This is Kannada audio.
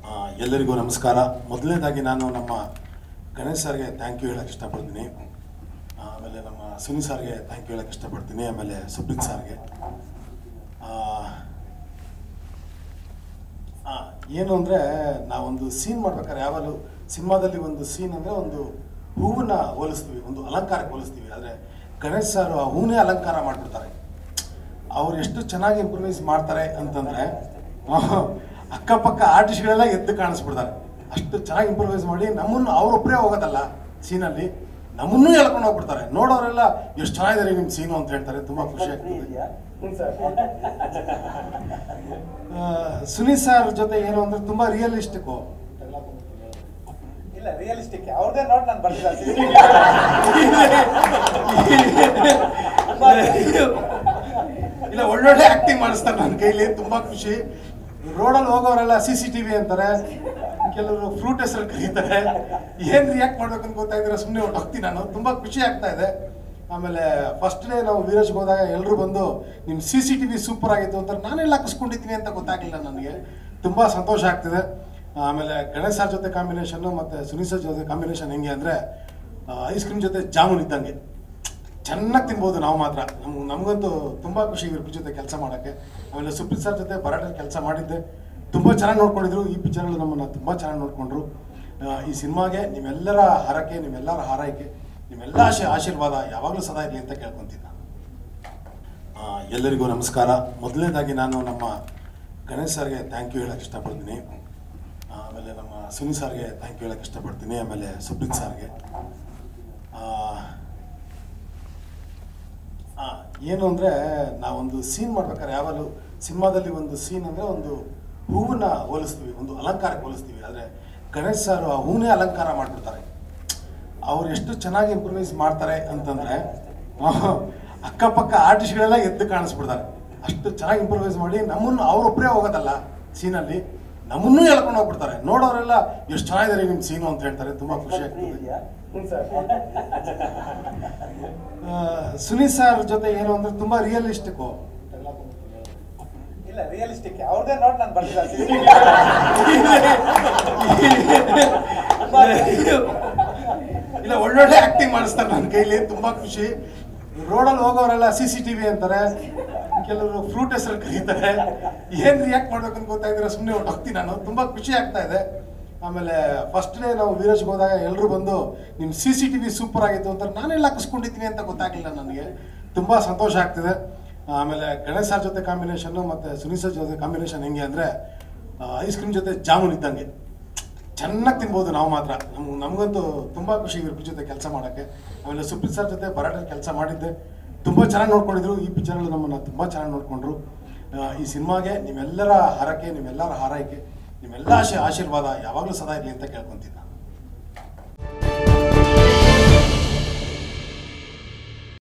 ಆ, ಎಲ್ಲರಿಗೂ ನಮಸ್ಕಾರ ಮೊದಲನೇದಾಗಿ ನಾನು ನಮ್ಮ ಗಣೇಶ್ ಸರ್ಗೆ ಥ್ಯಾಂಕ್ ಯು ಹೇಳಕ್ಕೆ ಇಷ್ಟಪಡ್ತೀನಿ ಆಮೇಲೆ ನಮ್ಮ ಸುನಿ ಸರ್ಗೆ ಥ್ಯಾಂಕ್ ಯು ಹೇಳಕ್ಕೆ ಇಷ್ಟಪಡ್ತೀನಿ ಆಮೇಲೆ ಸುಪ್ರೀತ್ ಸರ್ಗೆ ಆ, ಆ, ಏನು ಅಂದರೆ ನಾವೊಂದು ಸೀನ್ ಮಾಡ್ಬೇಕಾದ್ರೆ ಯಾವಾಗಲೂ ಸಿನಿಮಾದಲ್ಲಿ ಒಂದು ಸೀನ್ ಅಂದರೆ ಒಂದು ಹೂವನ್ನ ಹೋಲಿಸ್ತೀವಿ ಒಂದು ಅಲಂಕಾರಕ್ಕೆ ಹೋಲಿಸ್ತೀವಿ ಆದರೆ ಗಣೇಶ್ ಸರ್ ಆ ಹೂವನ್ನೇ ಅಲಂಕಾರ ಮಾಡಿಬಿಡ್ತಾರೆ ಅವ್ರು ಎಷ್ಟು ಚೆನ್ನಾಗಿ ಇಂಪ್ರೂವೈಸ್ ಮಾಡ್ತಾರೆ ಅಂತಂದರೆ ಅಕ್ಕಪಕ್ಕ ಆರ್ಟಿಸ್ಟ್ಗಳೆಲ್ಲ ಎದ್ದು ಕಾಣಿಸ್ಬಿಡ್ತಾರೆ ಅಷ್ಟು ಚೆನ್ನಾಗಿ ಇಂಪ್ರೂವೈಸ್ ಮಾಡಿ ನಮ್ಮನ್ನು ಅವರೊಬ್ಬರೇ ಹೋಗೋದಲ್ಲ ಸೀನಲ್ಲಿ ನಮ್ಮನ್ನೂ ಹೇಳ್ಕೊಂಡು ಹೋಗ್ಬಿಡ್ತಾರೆ ನೋಡೋರೆಲ್ಲ ಎಷ್ಟು ಚೆನ್ನಾಗಿದೆ ನಿಮ್ಮ ಸೀನು ಅಂತ ಹೇಳ್ತಾರೆ ತುಂಬ ಖುಷಿ ಆಗ್ತದೆ ಆ, ಸುನೀಲ್ ಸರ್ ಜೊತೆ ಏನು ಅಂದ್ರೆ ತುಂಬಾ ರಿಯಲಿಸ್ಟಿಕ್ ಇಲ್ಲ ರಿಯಲಿಸ್ಟಿಕ್ ಅವ್ರದೇ ನೋಡಿ ನಾನು ಬರ್ತಿಲ್ಲ ಇಲ್ಲ ಒಳ್ಳೊಳ್ಳೆ ಆಕ್ಟಿಂಗ್ ಮಾಡಿಸ್ತಾರೆ ನನ್ನ ಕೈಲಿ ತುಂಬಾ ಖುಷಿ ರೋಡಲ್ಲಿ ಹೋಗೋರೆಲ್ಲ ಸಿ ಸಿ ಟಿ ವಿ ಅಂತಾರೆ ಕೆಲವರು ಫ್ರೂಟ್ ಹೆಸರು ಕರೀತಾರೆ ಏನ್ ರಿಯಾಕ್ಟ್ ಮಾಡ್ಬೇಕಂತ ಗೊತ್ತಾಗಿದ್ರೆ ಸುಮ್ಮನೆ ಹೊಟ್ಟೋಗ್ತೀನಿ ನಾನು ತುಂಬಾ ಖುಷಿ ಆಗ್ತಾ ಇದೆ ಆಮೇಲೆ ಫಸ್ಟ್ ಡೇ ನಾವು ವೀರೇಶ್ಗೆ ಹೋದಾಗ ಎಲ್ಲರೂ ಬಂದು ನಿಮ್ಮ C C T V super ಆಗಿತ್ತು ಅಂತ ನಾನೆಲ್ಲ ಹಾಕಿಸ್ಕೊಂಡಿದ್ದೀನಿ ಅಂತ ಗೊತ್ತಾಗಲಿಲ್ಲ ನನಗೆ ತುಂಬಾ ಸಂತೋಷ ಆಗ್ತಿದೆ ಆಮೇಲೆ ಗಣೇಶ್ ಸರ್ ಜೊತೆ ಕಾಂಬಿನೇಷನ್ನು ಮತ್ತು ಸುನೀಲ್ ಸರ್ ಜೊತೆ ಕಾಂಬಿನೇಷನ್ ಹೆಂಗೆ ಅಂದರೆ ಐಸ್ ಕ್ರೀಮ್ ಜೊತೆ ಜಾಮೂನ್ ಇದ್ದಂಗೆ ಚೆನ್ನಾಗಿ ತಿನ್ಬೋದು ನಾವು ಮಾತ್ರ ನಮ್ಗೆ ನಮಗಂತೂ ತುಂಬ ಖುಷಿ ಇವ್ರ ಜೊತೆ ಕೆಲಸ ಮಾಡೋಕ್ಕೆ ಆಮೇಲೆ ಸುಪ್ರೀತ್ ಸರ್ ಜೊತೆ ಬರಾಟಲ್ಲಿ ಕೆಲಸ ಮಾಡಿದ್ದೆ ತುಂಬ ಚೆನ್ನಾಗಿ ನೋಡ್ಕೊಂಡಿದ್ರು ಈ ಪಿಕ್ಚರಲ್ಲಿ ನಮ್ಮನ್ನು ತುಂಬ ಚೆನ್ನಾಗಿ ನೋಡಿಕೊಂಡ್ರು ಈ ಸಿನಿಮಾಗೆ ನಿಮ್ಮೆಲ್ಲರ ಹರಕೆ ನಿಮ್ಮೆಲ್ಲರ ಹಾರೈಕೆ ನಿಮ್ಮೆಲ್ಲ ಆಶೀ ಆಶೀರ್ವಾದ ಯಾವಾಗಲೂ ಸದಾ ಇರಲಿ ಅಂತ ಕೇಳ್ಕೊತೀನಿ ನಾನು ಆ, ಎಲ್ಲರಿಗೂ ನಮಸ್ಕಾರ ಮೊದಲನೇದಾಗಿ ನಾನು ನಮ್ಮ ಗಣೇಶ್ ಸರ್ಗೆ ಥ್ಯಾಂಕ್ ಯು ಹೇಳಕ್ಕೆ ಇಷ್ಟಪಡ್ತೀನಿ ಆಮೇಲೆ ನಮ್ಮ ಸುನಿ ಸರ್ಗೆ ಥ್ಯಾಂಕ್ ಯು ಹೇಳಕ್ಕೆ ಇಷ್ಟಪಡ್ತೀನಿ ಆಮೇಲೆ ಸುಪ್ರೀತ್ ಸರ್ಗೆ ಆ, ಆ, ಏನು ಅಂದರೆ ನಾವೊಂದು ಸೀನ್ ಮಾಡ್ಬೇಕಾದ್ರೆ ಯಾವಾಗಲೂ ಸಿನಿಮಾದಲ್ಲಿ ಒಂದು ಸೀನ್ ಅಂದರೆ ಒಂದು ಹೂವನ್ನ ಹೋಲಿಸ್ತೀವಿ ಒಂದು ಅಲಂಕಾರಕ್ಕೆ ಹೋಲಿಸ್ತೀವಿ ಆದರೆ ಗಣೇಶ್ ಸರ್ ಆ ಹೂವನ್ನೇ ಅಲಂಕಾರ ಮಾಡಿಬಿಡ್ತಾರೆ ಅವ್ರು ಎಷ್ಟು ಚೆನ್ನಾಗಿ ಇಂಪ್ರೂವೈಸ್ ಮಾಡ್ತಾರೆ ಅಂತಂದರೆ ಅಕ್ಕಪಕ್ಕ ಆರ್ಟಿಸ್ಟ್ಗಳೆಲ್ಲ ಎದ್ದು ಕಾಣಿಸ್ಬಿಡ್ತಾರೆ ಅಷ್ಟು ಚೆನ್ನಾಗಿ ಇಂಪ್ರೂವೈಸ್ ಮಾಡಿ ನಮ್ಮನ್ನು ಅವರೊಬ್ಬರೇ ಹೋಗೋದಲ್ಲ ಸೀನಲ್ಲಿ ನಮ್ಮನ್ನೂ ಹೇಳ್ಕೊಂಡು ಹೋಗ್ಬಿಡ್ತಾರೆ ನೋಡೋರೆಲ್ಲ ಎಷ್ಟು ಚೆನ್ನಾಗಿದೆ ನಿಮ್ಮ ಸೀನು ಅಂತ ಹೇಳ್ತಾರೆ ತುಂಬ ಖುಷಿ ಆಗ್ತದೆ ಆ, ಸುನೀಲ್ ಸರ್ ಜೊತೆ ಏನು ಅಂದ್ರೆ ತುಂಬಾ ರಿಯಲಿಸ್ಟಿಕ್ ಇಲ್ಲ ರಿಯಲಿಸ್ಟಿಕ್ ಅವ್ರದೇ ನೋಡಿ ನಾನು ಬರ್ತಿಲ್ಲ ಇಲ್ಲ ಒಳ್ಳೊಳ್ಳೆ ಆಕ್ಟಿಂಗ್ ಮಾಡಿಸ್ತಾರೆ ನನ್ನ ಕೈಲಿ ತುಂಬಾ ಖುಷಿ ರೋಡಲ್ಲಿ ಹೋಗೋರೆಲ್ಲ ಸಿ ಸಿ ಟಿ ವಿ ಅಂತಾರೆ ಕೆಲವರು ಫ್ರೂಟ್ ಹೆಸರು ಕರೀತಾರೆ ಏನ್ ರಿಯಾಕ್ಟ್ ಮಾಡ್ಬೇಕಂತ ಗೊತ್ತಾಗಿದ್ರೆ ಸುಮ್ಮನೆ ಹೊಟ್ಟೋಗ್ತೀನಿ ನಾನು ತುಂಬಾ ಖುಷಿ ಆಗ್ತಾ ಇದೆ ಆಮೇಲೆ ಫಸ್ಟ್ ಡೇ ನಾವು ವೀರೇಶ್ಗೆ ಹೋದಾಗ ಎಲ್ಲರೂ ಬಂದು ನಿಮ್ಮ C C T V super ಆಗಿತ್ತು ಅಂತ ನಾನೆಲ್ಲ ಹಾಕಿಸ್ಕೊಂಡಿದ್ದೀನಿ ಅಂತ ಗೊತ್ತಾಗಲಿಲ್ಲ ನನಗೆ ತುಂಬ ಸಂತೋಷ ಆಗ್ತಿದೆ ಆಮೇಲೆ ಗಣೇಶ್ ಸರ್ ಜೊತೆ ಕಾಂಬಿನೇಷನ್ನು ಮತ್ತು ಸುನೀಲ್ ಸರ್ ಜೊತೆ ಕಾಂಬಿನೇಷನ್ ಹೆಂಗೆ ಅಂದರೆ ಐಸ್ ಕ್ರೀಮ್ ಜೊತೆ ಜಾಮೂನ್ ಇದ್ದಂಗೆ ಚೆನ್ನಾಗಿ ತಿನ್ಬೋದು ನಾವು ಮಾತ್ರ ನಮ್ಗೆ ನಮಗಂತೂ ತುಂಬ ಖುಷಿ ಇವ್ರ ಜೊತೆ ಕೆಲಸ ಮಾಡೋಕ್ಕೆ ಆಮೇಲೆ ಸುಪ್ರೀತ್ ಸರ್ ಜೊತೆ ಬರಾಟಲ್ಲಿ ಕೆಲಸ ಮಾಡಿದ್ದೆ ತುಂಬ ಚೆನ್ನಾಗಿ ನೋಡ್ಕೊಂಡಿದ್ರು ಈ ಪಿಕ್ಚರಲ್ಲಿ ನಮ್ಮನ್ನು ತುಂಬ ಚೆನ್ನಾಗಿ ನೋಡಿಕೊಂಡ್ರು ಈ ಸಿನಿಮಾಗೆ ನಿಮ್ಮೆಲ್ಲರ ಹರಕೆ ನಿಮ್ಮೆಲ್ಲರ ಹಾರೈಕೆ ನಿಮ್ಮೆಲ್ಲ ಆಶೀ ಆಶೀರ್ವಾದ ಯಾವಾಗಲೂ ಸದಾ ಇರಲಿ ಅಂತ ಕೇಳ್ಕೊತೀನಿ ನಾನು